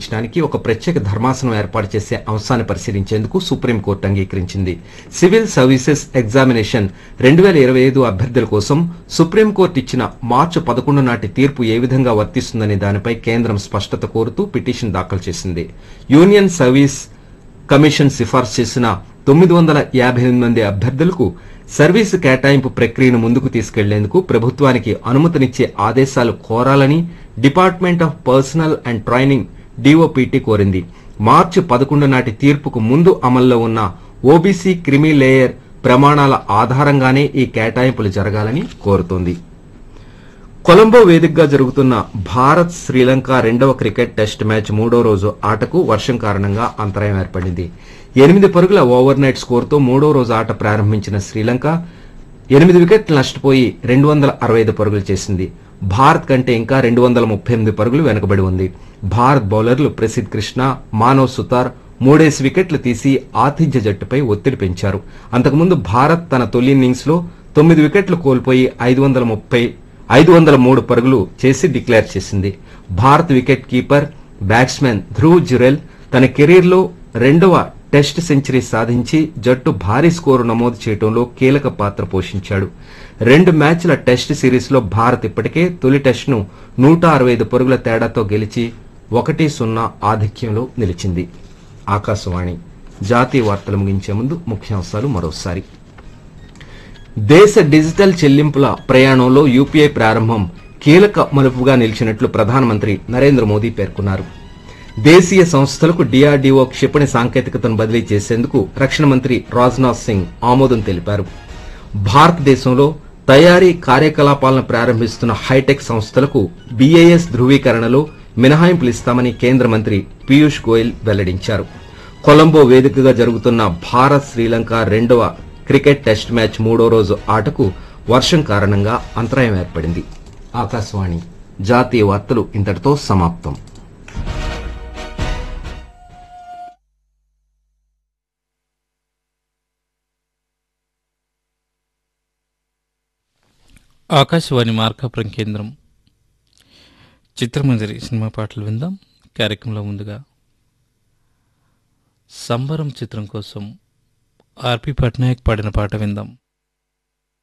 నిర్వహించడానికి ఒక ప్రత్యేక ధర్మాసనం ఏర్పాటు చేసే అంశాన్ని పరిశీలించేందుకు సుప్రీంకోర్టు అంగీకరించింది సివిల్ సర్వీసెస్ ఎగ్జామినేషన్ రెండు వేల ఇరవై ఐదు అభ్యర్థుల కోసం సుప్రీంకోర్టు ఇచ్చిన మార్చి పదకొండు నాటి తీర్పు ఏ విధంగా వర్తిస్తుందనే దానిపై కేంద్రం స్పష్టత కోరుతూ పిటిషన్ దాఖలు చేసింది యూనియన్ సర్వీస్ కమిషన్ సిఫార్సు చేసిన తొమ్మిది వందల యాభై ఎనిమిది మంది అభ్యర్థులకు సర్వీసు కేటాయింపు ప్రక్రియను ముందుకు తీసుకెళ్లేందుకు ప్రభుత్వానికి అనుమతినిచ్చే ఆదేశాలు కోరాలని department of personnel and training DoPT కోరింది మార్చి పదకొండు నాటి తీర్పుకు ముందు అమల్లో ఉన్న ఓబీసీ క్రిమి లేయర్ ప్రమాణాల ఆధారంగానే ఈ కేటాయింపులు జరగాలని కోరుతోంది కొలంబో వేదికగా జరుగుతున్న భారత్ శ్రీలంక రెండవ క్రికెట్ టెస్ట్ మ్యాచ్ మూడో రోజు ఆటకు వర్షం కారణంగా అంతరాయం ఏర్పడింది ఎనిమిది పరుగుల ఓవర్ నైట్ స్కోరుతో మూడో రోజు ఆట ప్రారంభించిన శ్రీలంక ఎనిమిది వికెట్లు నష్టపోయి రెండు వందల అరవై ఐదు పరుగులు చేసింది భారత్ కంటే ఇంకా రెండు వందల ముప్పై ఎనిమిది పరుగులు వెనుకబడి ఉంది భారత్ బౌలర్లు ప్రసిద్ కృష్ణ మానవ్ సుతార్ మూడేసి వికెట్లు తీసి ఆతిథ్య జట్టుపై ఒత్తిడి పెంచారు అంతకుముందు భారత్ తన తొలి ఇన్నింగ్స్ లో తొమ్మిది వికెట్లు కోల్పోయి ఐదు వందల ముప్పై ఐదు వందల మూడు పరుగులు చేసి డిక్లేర్ చేసింది Bharat wicket keeper batsman Dhruv Jurel తన కెరీర్లో రెండవ టెస్ట్ సెంచరీ సాధించి జట్టు భారీ స్కోరు నమోదు చేయడంలో కీలక పాత్ర పోషించాడు రెండు మ్యాచ్ల టెస్ట్ సిరీస్లో భారత్ ఇప్పటికే తొలి టెస్ట్ను నూట అరవై ఐదు పరుగుల తేడాతో గెలిచి ఒకటి సున్నా ఆధిక్యంలో నిలిచింది ఆకాశవాణి జాతీయ వార్తలు ముగించే ముందు ముఖ్యాంశాలు మరోసారి దేశ డిజిటల్ చెల్లింపుల ప్రయాణంలో యూపీఐ ప్రారంభం కీలక మలుపుగా నిలిచినట్లు ప్రధానమంత్రి నరేంద్ర మోదీ పేర్కొన్నారు దేశీయ సంస్థలకు డిఆర్డీఓ క్షిపణి సాంకేతికతను బదిలీ చేసేందుకు రక్షణ మంత్రి రాజ్నాథ్ సింగ్ ఆమోదం తెలిపారు భారతదేశంలో తయారీ కార్యకలాపాలను ప్రారంభిస్తున్న హైటెక్ సంస్థలకు బీఏఎస్ ధృవీకరణలో మినహాయింపులు ఇస్తామని కేంద్ర మంత్రి పీయూష్ గోయల్ వెల్లడించారు కొలంబో వేదికగా జరుగుతున్న భారత్ శ్రీలంక రెండవ క్రికెట్ టెస్ట్ మ్యాచ్ మూడో రోజు ఆటకు వర్షం కారణంగా అంతరాయం ఏర్పడింది ఆకాశవాణి జాతీయ వార్తలు ఇంతటితో సమాప్తం ఆకాశవాణి మార్కాపురం కేంద్రం చిత్రమంజరి సినిమా పాటలు విందాం కార్యక్రమంలో ముందుగా సంబరం చిత్రం కోసం ఆర్పి పట్నాయక్ పాడిన పాట విందాం